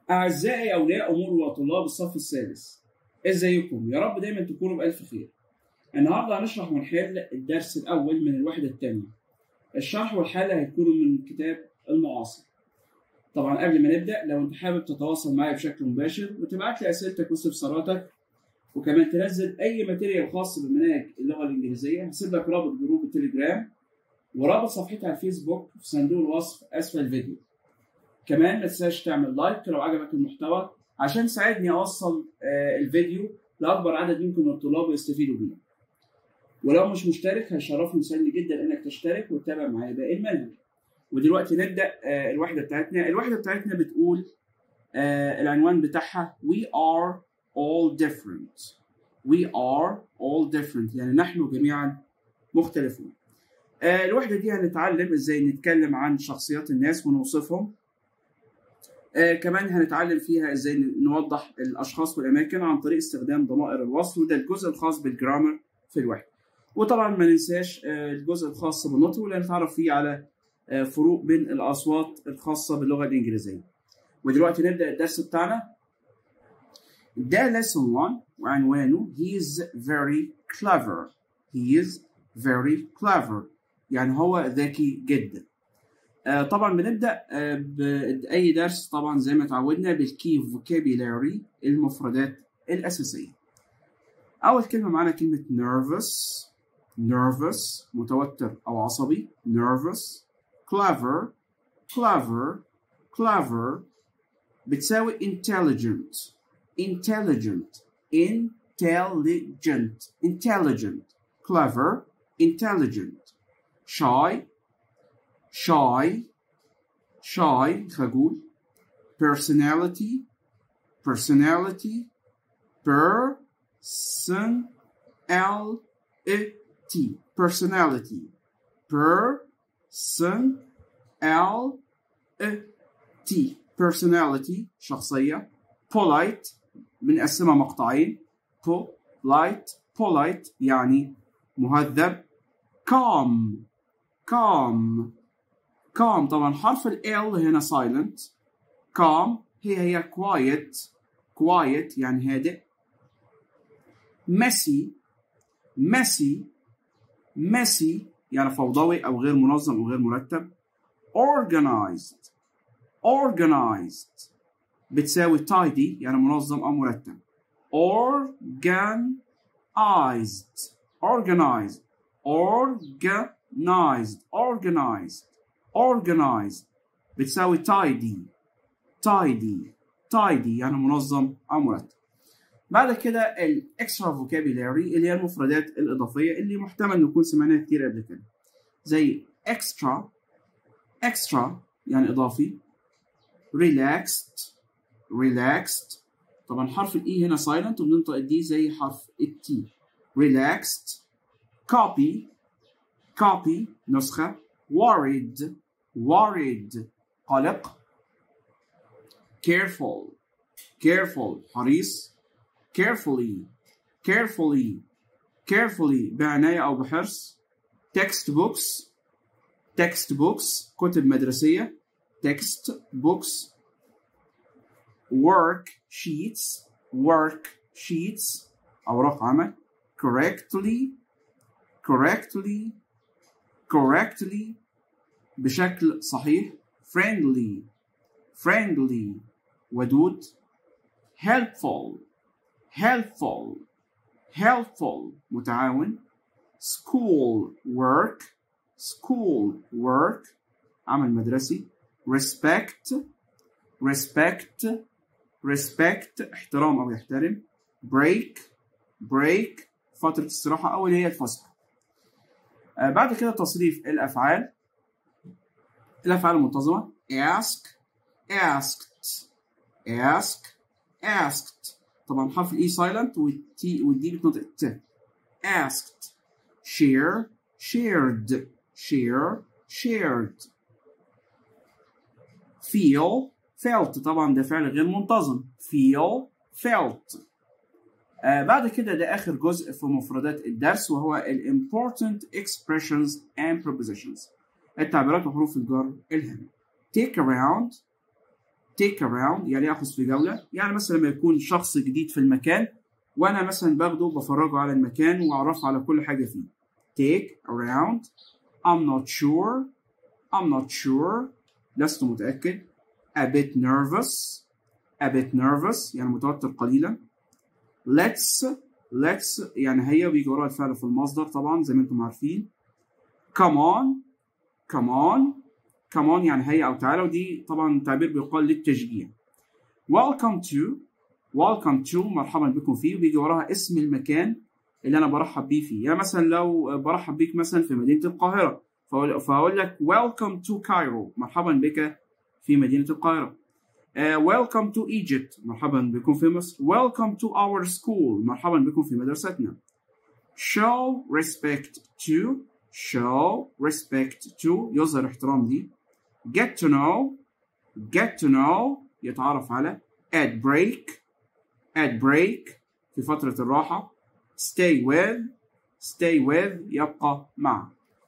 أعزائي أولياء أمور وطلاب الصف السادس إزيكم؟ يا رب دايما تكونوا بألف خير النهاردة هنشرح ونحل الدرس الأول من الوحدة الثانية الشرح والحل هيكونوا من كتاب المعاصر طبعا قبل ما نبدأ لو أنت حابب تتواصل معايا بشكل مباشر وتبعت لي أسئلتك واستفساراتك وكمان تنزل أي ماتيريال خاص بمناهج اللغة الإنجليزية هسيب لك رابط جروب التليجرام ورابط صفحتي على الفيسبوك في صندوق الوصف أسفل الفيديو كمان ما تنساش تعمل لايك لو عجبك المحتوى عشان تساعدني اوصل آه، الفيديو لاكبر عدد يمكن من الطلاب يستفيدوا بيه ولو مش مشترك هيشرفني ويسعدني جدا انك تشترك وتتابع معايا باقي المنهج ودلوقتي نبدا آه، الوحده بتاعتنا الوحده بتاعتنا بتقول آه، العنوان بتاعها we are all different we are all different يعني نحن جميعا مختلفون آه، الوحده دي هنتعلم ازاي نتكلم عن شخصيات الناس ونوصفهم آه كمان هنتعلم فيها ازاي نوضح الاشخاص والاماكن عن طريق استخدام ضمائر الوصل وده الجزء الخاص بالجرامر في الوحده وطبعا ما ننساش آه الجزء الخاص بالنطق واللي هنتعرف فيه على آه فروق بين الاصوات الخاصه باللغه الانجليزيه ودلوقتي نبدا الدرس بتاعنا ده lesson 1 وعنوانه he is very clever he is very clever يعني هو ذكي جدا آه طبعا بنبدا آه باي درس طبعا زي ما اتعودنا بالكي فوكابيلاري المفردات الاساسيه اول كلمه معانا كلمه nervous nervous متوتر او عصبي nervous clever clever clever بتساوي intelligent intelligent intelligent intelligent clever intelligent shy shy shy خجول personality personality personality personality personality personality شخصية polite بنقسمها مقطعين polite polite يعني مهذب calm calm calm طبعا حرف ال L هنا silent calm هي هي quiet quiet يعني هادئ messy messy messy يعني فوضوي أو غير منظم أو غير مرتب organized organized بتساوي tidy يعني منظم أو مرتب organized organized organized organized organized بتساوي tidy tidy tidy يعني منظم أو مرتب بعد كده الاكسترا فوكابيلاري اللي هي المفردات الإضافية اللي محتمل نكون سمعناها كتير قبل كده زي extra extra يعني إضافي relaxed relaxed طبعا حرف الإي هنا silent وبننطق الدي زي حرف التي relaxed copy copy نسخة worried worried قلق careful careful حريص carefully carefully carefully بعناية أو بحرص text books text books كتب مدرسية text books work sheets work sheets أوراق عمل correctly correctly correctly بشكل صحيح friendly friendly ودود helpful helpful helpful متعاون school work school work عمل مدرسي respect respect respect احترام او يحترم break break فترة استراحة أو اللي هي الفسحة آه بعد كده تصريف الأفعال الأفعال المنتظمة ask asked ask asked طبعا حرف الإي silent والتي والدي بتنطق ت asked share shared share shared feel felt طبعا ده فعل غير منتظم feel felt آه بعد كده ده آخر جزء في مفردات الدرس وهو ال important expressions and prepositions التعبيرات وحروف الجر الهامة take around take around يعني ياخذ في جوله يعني مثلا لما يكون شخص جديد في المكان وانا مثلا باخده بفرجه على المكان واعرفه على كل حاجه فيه take around I'm not sure I'm not sure لست متأكد a bit nervous a bit nervous يعني متوتر قليلا let's let's يعني هي بيجي وراها الفعل في المصدر طبعا زي ما انتم عارفين come on come on come on يعني هيا أو تعالى ودي طبعا تعبير بيقال للتشجيع welcome to welcome to مرحبا بكم فيه وبيجي وراها اسم المكان اللي أنا برحب بيه فيه يعني مثلا لو برحب بيك مثلا في مدينة القاهرة فأقول, فأقول لك welcome to Cairo مرحبا بك في مدينة القاهرة uh, welcome to Egypt مرحبا بكم في مصر welcome to our school مرحبا بكم في مدرستنا show respect to show respect to يظهر احترام لي get to know get to know يتعرف على at break at break في فترة الراحة stay with stay with يبقى مع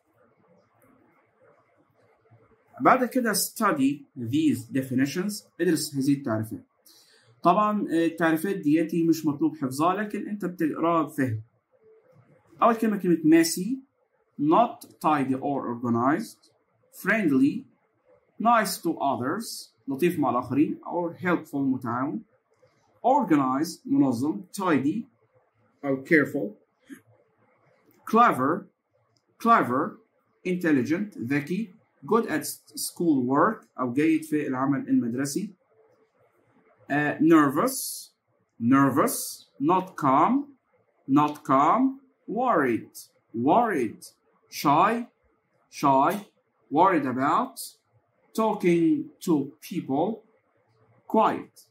بعد كده study these definitions ادرس هذه التعريفات طبعا التعريفات دياتي مش مطلوب حفظها لكن انت بتقراها بفهم اول كلمه كلمه messy not tidy or organized friendly nice to others لطيف مع الآخرين or helpful متعاون organized منظم tidy أو careful clever clever intelligent ذكي good at school work أو جيد في العمل المدرسي uh, nervous nervous not calm not calm worried worried shy shy worried about talking to people quiet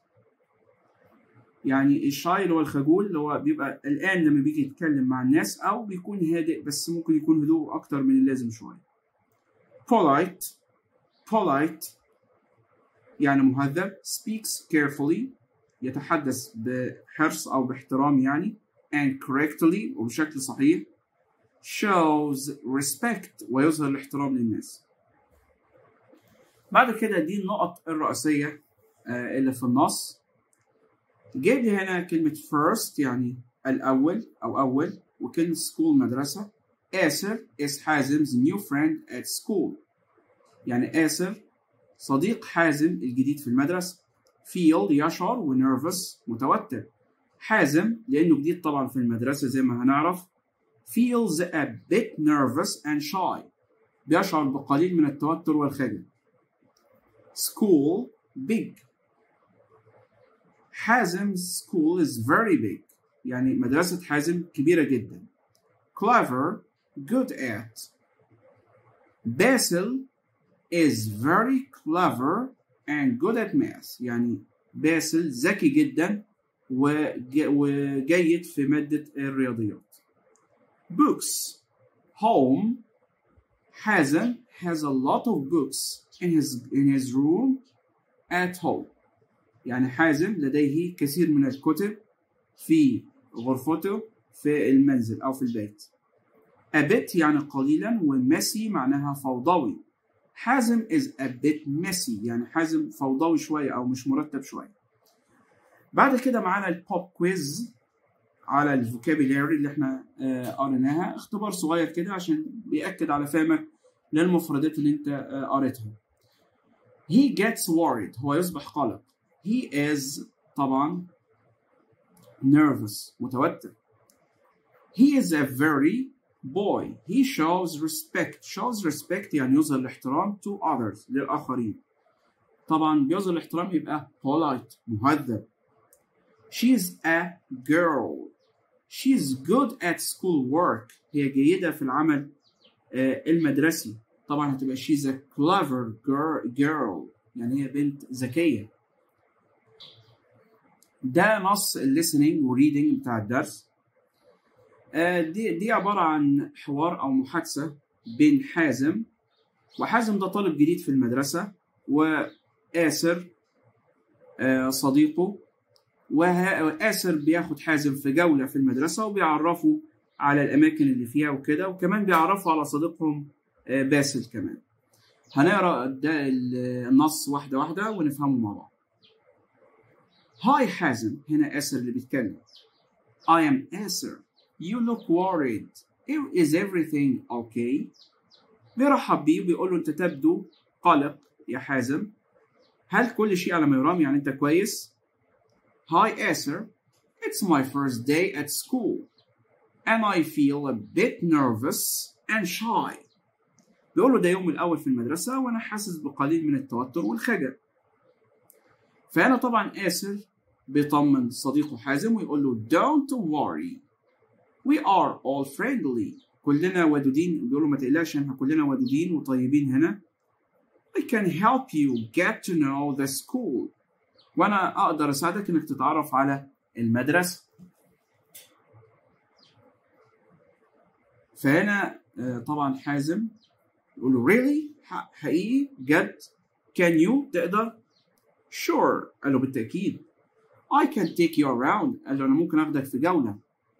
يعني الشاي اللي هو الخجول اللي هو بيبقى الآن لما بيجي يتكلم مع الناس أو بيكون هادئ بس ممكن يكون هدوء أكتر من اللازم شوية. polite polite يعني مهذب speaks carefully يتحدث بحرص أو باحترام يعني and correctly وبشكل صحيح shows respect ويظهر الاحترام للناس. بعد كده دي النقط الرئيسية اللي في النص جايب لي هنا كلمة first يعني الأول أو أول وكلمة school مدرسة آسر is حازم's new friend at school يعني آسر صديق حازم الجديد في المدرسة feel يشعر ونيرفس متوتر حازم لأنه جديد طبعا في المدرسة زي ما هنعرف feels a bit nervous and shy بيشعر بقليل من التوتر والخجل school big حازم's school is very big يعني مدرسة حازم كبيرة جدا clever good at باسل is very clever and good at math يعني باسل ذكي جدا وجيد في مادة الرياضيات books home حازم has a lot of books in his in his room at home يعني حازم لديه كثير من الكتب في غرفته في المنزل أو في البيت a bit يعني قليلا ومسي معناها فوضوي حازم is a bit messy يعني حازم فوضوي شوية أو مش مرتب شوية بعد كده معانا البوب كويز على الفوكابيلاري اللي احنا آه قريناها اختبار صغير كده عشان بيأكد على فهمك للمفردات اللي انت آه قريتها he gets worried هو يصبح قلق he is طبعا nervous متوتر he is a very boy he shows respect shows respect يعني يظهر الاحترام to others للآخرين طبعا بيظهر الاحترام يبقى polite مهذب she is a girl she is good at school work هي جيدة في العمل المدرسي طبعا هتبقى she's a clever girl يعني هي بنت ذكية ده نص الليسننج والريدنج بتاع الدرس دي دي عبارة عن حوار أو محادثة بين حازم وحازم ده طالب جديد في المدرسة وآسر صديقه وآسر بياخد حازم في جولة في المدرسة وبيعرفوا على الأماكن اللي فيها وكده وكمان بيعرفوا على صديقهم باسل كمان هنقرا ده النص واحدة واحدة ونفهمه مع بعض Hi حازم هنا آسر اللي بيتكلم I am آسر You look worried Is everything okay بيرحب بيه وبيقول له أنت تبدو قلق يا حازم هل كل شيء على ما يرام يعني أنت كويس Hi آسر It's my first day at school and I feel a bit nervous and shy بيقول له ده يوم الأول في المدرسة وأنا حاسس بقليل من التوتر والخجل فهنا طبعا آسر بيطمن صديقه حازم ويقول له don't worry we are all friendly كلنا ودودين بيقول له ما تقلقش احنا كلنا ودودين وطيبين هنا I can help you get to know the school وأنا أقدر أساعدك إنك تتعرف على المدرسة فهنا طبعا حازم يقول له really حقيقي جد can you تقدر sure قال له بالتأكيد I can take you around قال له أنا ممكن أخدك في جولة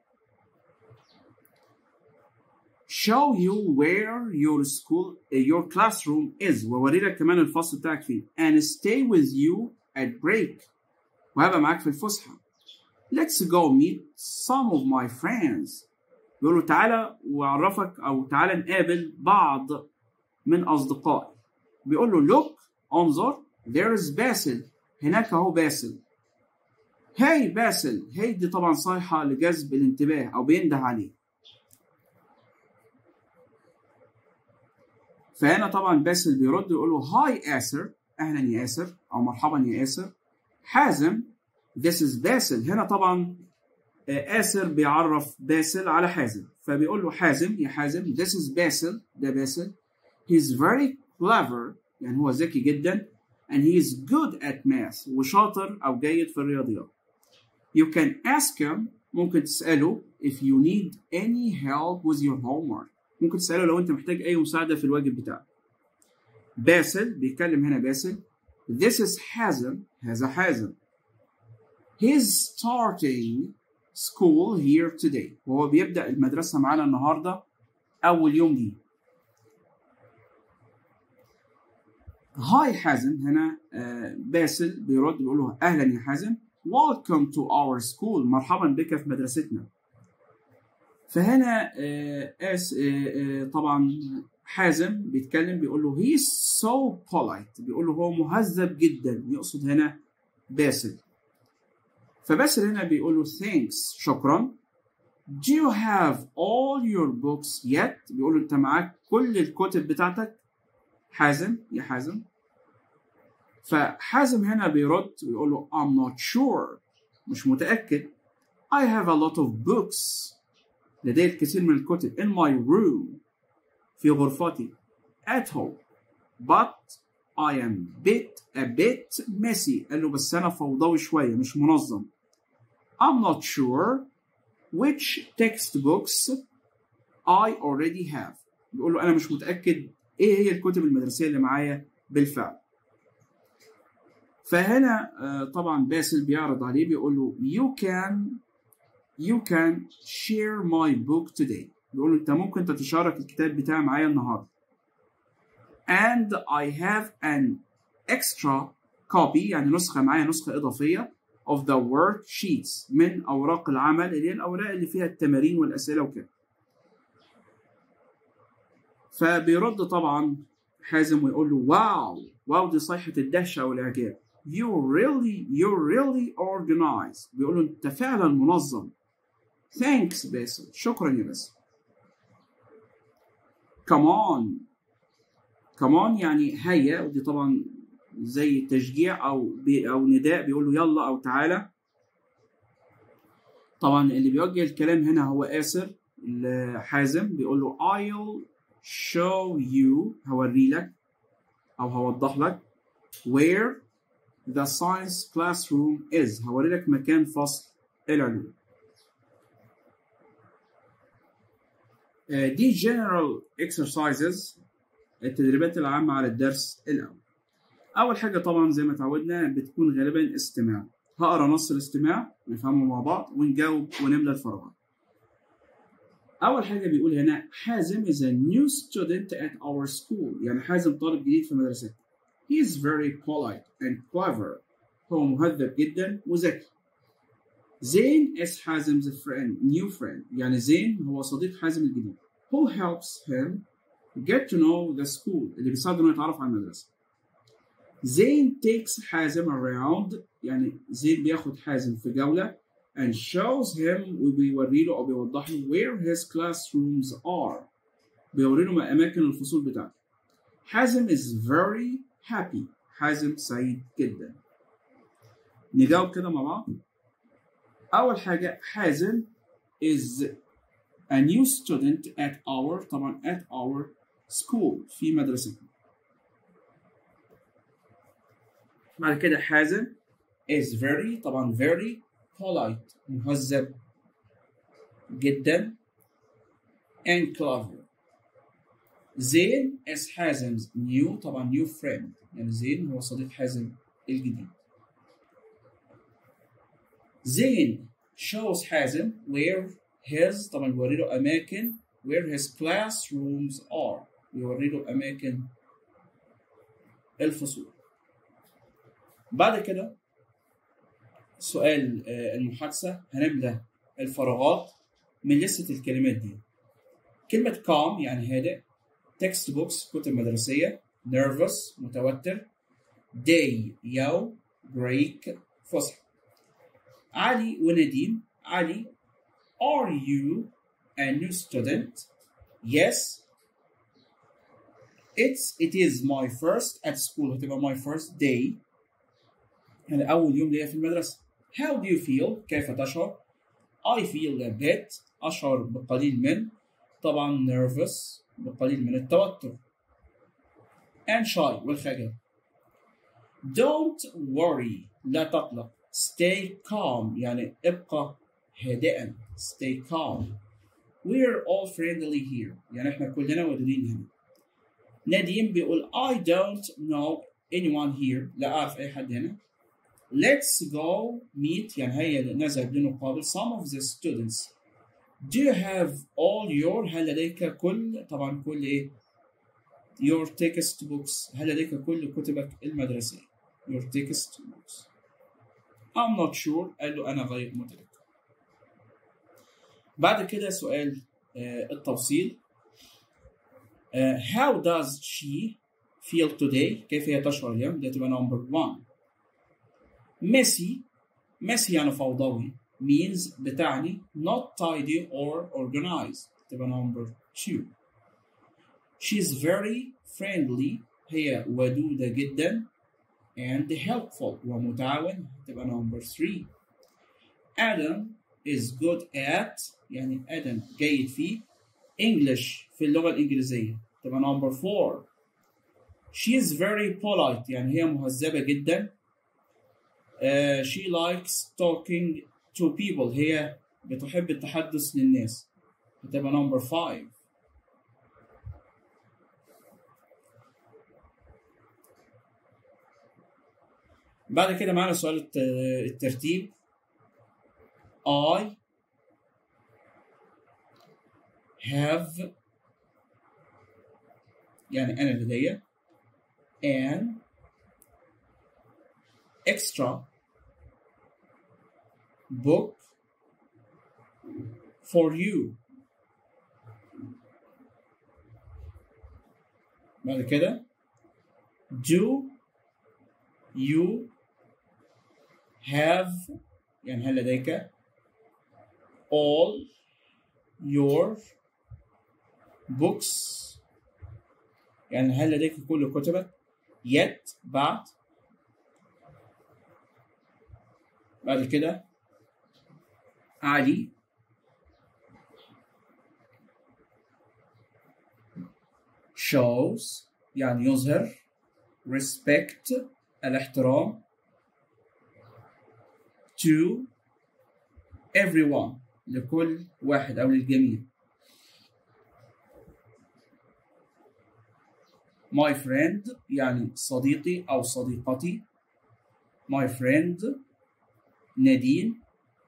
show you where your school your classroom is ووري لك كمان الفصل بتاعك فين and stay with you at break وهبقى معاك في الفسحة let's go meet some of my friends بيقول له تعالى واعرفك او تعالى نقابل بعض من اصدقائي بيقول له look انظر there is باسل هناك اهو باسل هاي باسل هاي دي طبعا صيحة لجذب الانتباه او بينده عليه فهنا طبعا باسل بيرد يقول له هاي آسر اهلا يا آسر او مرحبا يا آسر حازم this is باسل هنا طبعا آسر بيعرف باسل على حازم فبيقول له حازم يا حازم this is باسل ده باسل he's very clever يعني هو ذكي جدا and he is good at math وشاطر أو جيد في الرياضيات you can ask him ممكن تسأله if you need any help with your homework ممكن تسأله لو أنت محتاج أي مساعدة في الواجب بتاعك باسل بيتكلم هنا باسل this is حازم هذا حازم he's starting school here today وهو بيبدأ المدرسة معانا النهاردة أول يوم ليه هاي حازم هنا باسل بيرد بيقول له أهلا يا حازم welcome to our school مرحبا بك في مدرستنا فهنا آس طبعا حازم بيتكلم بيقول له he's so polite بيقول له هو مهذب جدا يقصد هنا باسل فباسل هنا بيقول له thanks شكرا do you have all your books yet بيقول له انت معاك كل الكتب بتاعتك حازم يا حازم فحازم هنا بيرد ويقول له I'm not sure مش متأكد I have a lot of books لدي الكثير من الكتب in my room في غرفتي at home but I am bit a bit messy قال له بس أنا فوضوي شوية مش منظم I'm not sure which textbooks I already have بيقول له أنا مش متأكد إيه هي الكتب المدرسية اللي معايا بالفعل فهنا طبعا باسل بيعرض عليه بيقول له you can you can share my book today بيقول له انت ممكن تتشارك الكتاب بتاعي معايا النهارده and I have an extra copy يعني نسخة معايا نسخة إضافية of the worksheets من أوراق العمل اللي هي الأوراق اللي فيها التمارين والأسئلة وكده فبيرد طبعا حازم ويقول له واو واو دي صيحة الدهشة والإعجاب you really you really organized بيقول له انت فعلا منظم thanks باسل شكرا يا باسل come on come on يعني هيا ودي طبعا زي تشجيع او بي او نداء بيقول له يلا او تعالى طبعا اللي بيوجه الكلام هنا هو آسر حازم بيقول له I'll show you هوري لك او هوضح لك where the science classroom is هوري لك مكان فصل العلوم دي general exercises التدريبات العامة على الدرس الأول أول حاجة طبعا زي ما تعودنا بتكون غالبا استماع هقرا نص الاستماع نفهمه مع بعض ونجاوب ونملى الفراغات أول حاجة بيقول هنا حازم is a new student at our school يعني حازم طالب جديد في مدرستنا He is very polite and clever هو مهذب جدا وذكي زين is Hazim's friend new friend يعني زين هو صديق حازم الجديد who helps him get to know the school اللي بيساعده انه يتعرف على المدرسة زين takes حازم around يعني زين بياخد حازم في جولة and shows him وبيوري له أو بيوضح له where his classrooms are بيوري له أماكن الفصول بتاعته حازم is very happy حازم سعيد جدا نجاوب كده مع بعض أول حاجة حازم is a new student at our طبعا at our school في مدرستنا بعد كده حازم is very طبعا very polite مهذب جدا and clever زين is حازم's new طبعا new friend يعني زين هو صديق حازم الجديد زين shows حازم where his طبعا بيوري له أماكن where his classrooms are بيوري له أماكن الفصول بعد كده سؤال المحادثة هنملى الفراغات من لستة الكلمات دي كلمة calm يعني هادئ text books كتب مدرسية nervous متوتر day يوم break فسحة علي ونديم علي are you a new student yes it's it is my first at school هتبقى my first day يعني أول يوم ليا في المدرسة how do you feel كيف تشعر I feel a bit أشعر بقليل من طبعا nervous بقليل من التوتر and shy والخجل don't worry لا تقلق stay calm يعني ابقى هادئا stay calm we're all friendly here يعني احنا كلنا ودودين هنا نديم بيقول I don't know anyone here لا أعرف أي حد هنا let's go meet يعني هيا نذهب لنقابل some of the students do you have all your هل لديك كل طبعا كل ايه your textbooks هل لديك كل كتبك المدرسية your textbooks I'm not sure قال له أنا غير متذكر بعد كده سؤال آه التوصيل آه how does she feel today كيف هي تشعر اليوم دي تبقى number one messy messy يعني فوضوي means بتعني not tidy or organized تبقى number two she's very friendly هي ودودة جدا and helpful ومتعاون تبقى number three Adam is good at يعني آدم جيد في English في اللغة الإنجليزية تبقى number four she is very polite يعني هي مهذبة جدا uh, she likes talking to people هي بتحب التحدث للناس هتبقى number five بعد كده معانا سؤال الترتيب I have يعني أنا لدي an extra book for you بعد كده do you have يعني هل لديك all your books يعني هل لديك كل كتبك yet بعد بعد كده علي shows يعني يظهر respect الاحترام to everyone لكل واحد أو للجميع my friend يعني صديقي أو صديقتي my friend نادين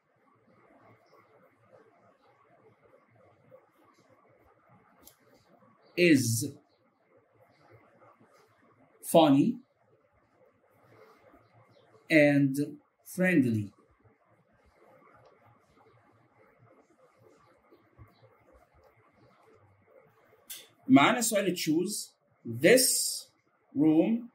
is funny and friendly معانا سؤال تشوز this room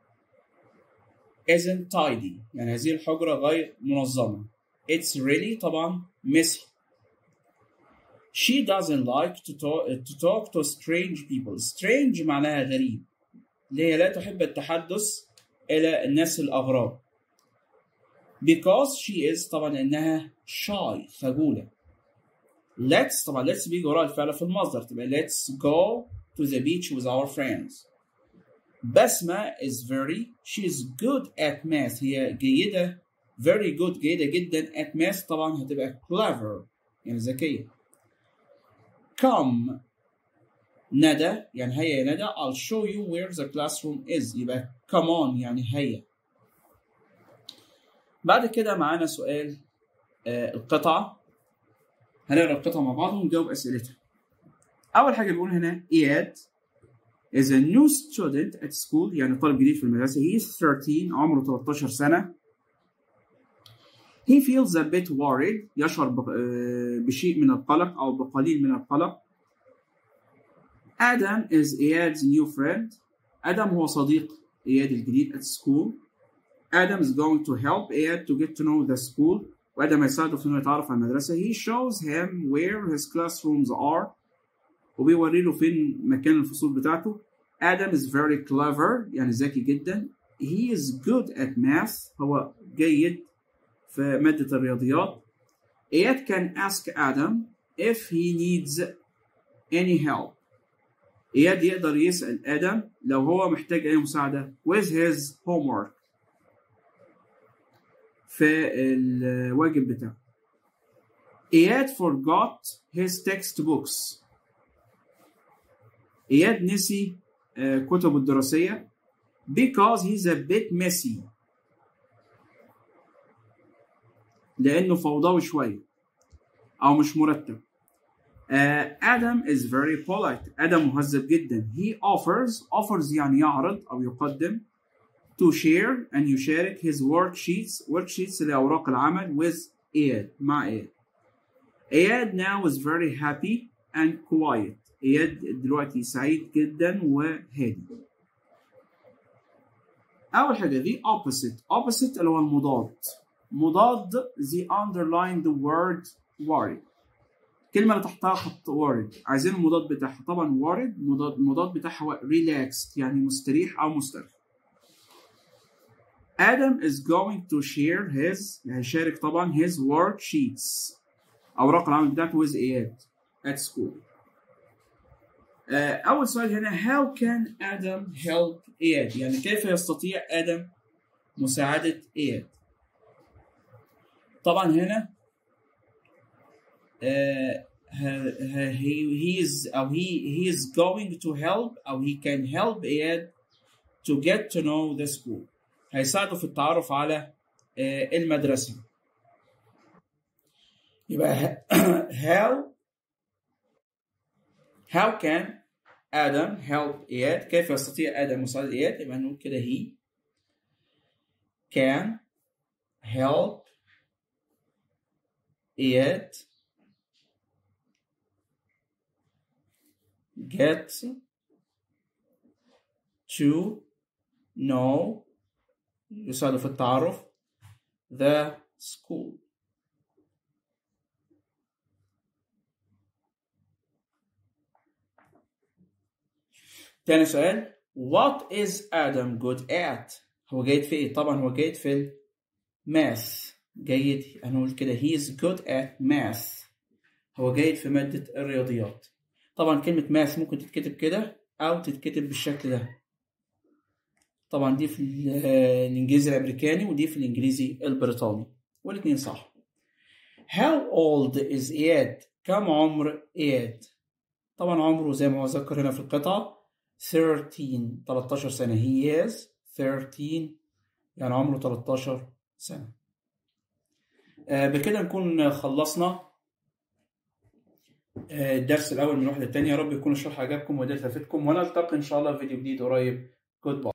isn't tidy يعني هذه الحجرة غير منظمة it's really طبعا messy she doesn't like to talk, to talk to strange people strange معناها غريب اللي هي لا تحب التحدث إلى الناس الأغراب because she is طبعا إنها shy خجولة let's طبعا let's بيجي وراء الفعل في المصدر تبقى let's go to the beach with our friends بسمة is very she is good at math هي جيدة very good جيدة جدا at math طبعا هتبقى clever يعني ذكية come ندى يعني هيا يا ندى I'll show you where the classroom is يبقى come on يعني هيا بعد كده معانا سؤال آه القطعة هنقرا القطعة مع بعض ونجاوب أسئلتها أول حاجة بيقول هنا إياد is a new student at school يعني طالب جديد في المدرسة he is 13 عمره 13 سنة he feels a bit worried يشعر بشيء من القلق أو بقليل من القلق Adam is Iyad's new friend Adam هو صديق إياد الجديد at school Adam is going to help Iyad to get to know the school وآدم هيساعده في إنه يتعرف على المدرسة he shows him where his classrooms are وبيوري له فين مكان الفصول بتاعته Adam is very clever يعني ذكي جدا he is good at math هو جيد في مادة الرياضيات Iyad can ask Adam if he needs any help إياد يقدر يسأل آدم لو هو محتاج أي مساعدة with his homework في الواجب بتاعه إياد forgot his textbooks إياد نسي كتبه الدراسية because he's a bit messy لأنه فوضوي شوية أو مش مرتب Uh, Adam is very polite. آدم مهذب جدا. He offers offers يعني يعرض أو يقدم to share and يشارك his worksheets worksheets اللي أوراق العمل with إياد مع إياد. إياد now is very happy and quiet. إياد دلوقتي سعيد جدا وهادي. أول حاجة the opposite opposite اللي هو المضاد. مضاد the underline the word worry. الكلمة اللي تحتها خط وارد عايزين المضاد بتاعها طبعا وارد مضاد المضاد بتاعها هو relaxed يعني مستريح أو مسترخي Adam is going to share his هيشارك طبعا his worksheets أوراق العمل بتاعته with إياد at school أول سؤال هنا how can Adam help إياد يعني كيف يستطيع آدم مساعدة إياد طبعا هنا Uh, he, he is أو he, he is going to help أو he can help Iyad to get to know the school هيساعده في التعرف على uh, المدرسة يبقى how how can Adam help Iyad كيف يستطيع آدم مساعدة إياد يبقى نقول كده he can help Iyad get to know يساعد في التعرف the school تاني سؤال what is Adam good at هو جيد في ايه طبعا هو جيد في الماث جيد هنقول كده he is good at math هو جيد في مادة الرياضيات طبعا كلمة ماث ممكن تتكتب كده أو تتكتب بالشكل ده طبعا دي في الإنجليزي الأمريكاني ودي في الإنجليزي البريطاني والاتنين صح How old is إياد؟ كم عمر إياد؟ طبعا عمره زي ما هو ذكر هنا في القطعة 13 13 سنة he is 13 يعني عمره 13 سنة آه بكده نكون خلصنا الدرس الاول من الوحده الثانيه يا رب يكون الشرح عجبكم وقدرت افيدكم ونلتقي ان شاء الله في فيديو جديد قريب جود باي